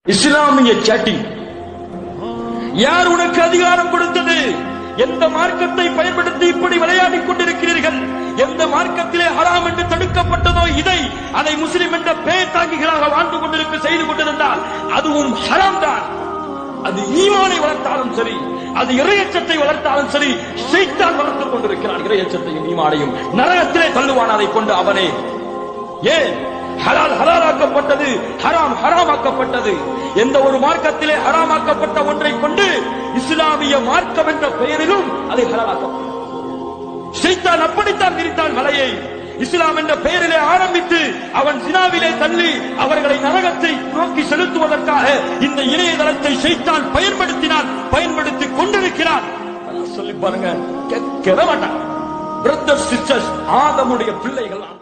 இஸ்லாமிய சேட்டிங் யார் உனக்கு அதிகாரம் கொடுத்தது எந்த மார்க்கத்தை பயன்படுத்தி இப்படி விளையாடிக் கொண்டிருக்கிறீர்கள் எந்த மார்க்கத்திலே ஹராம் என்று தடுக்கப்பட்டதோ இதை அதை முஸ்லிம் என்ற பெயர் தாங்கிகளாக வாழ்ந்து கொண்டிருக்க செய்து கொண்டிருந்தால் அதுவும் ஹராம் தான் அது ஈமானை வளர்த்தாலும் சரி அது இறையச்சத்தை வளர்த்தாலும் சரி செய்தான் வளர்த்துக் கொண்டிருக்கிறான் இறையச்சத்தையும் ஈமானையும் நரகத்திலே தள்ளுவான் அதை கொண்டு அவனே ஏன் ஹலால் ஹலாலாக்கப்பட்டது ஹராம் ஹராமாக்கப்பட்டது எந்த ஒரு மார்க்கத்திலே ஹராமாக்கப்பட்ட ஒன்றை கொண்டு இஸ்லாமிய மார்க்கம் என்ற பெயரிலும் அதை ஹலாலாக்கப்பட்டது ஷைத்தான் அப்படித்தான் விரித்தான் மலையை இஸ்லாம் என்ற பெயரிலே ஆரம்பித்து அவன் சினாவிலே தள்ளி அவர்களை நரகத்தை நோக்கி செலுத்துவதற்காக இந்த இணையதளத்தை ஷைத்தான் பயன்படுத்தினான் பயன்படுத்திக் கொண்டிருக்கிறான் சொல்லி பாருங்க கேட்கவே மாட்டான் பிரதர் சிஸ்டர்ஸ் ஆதமுடைய பிள்ளைகள்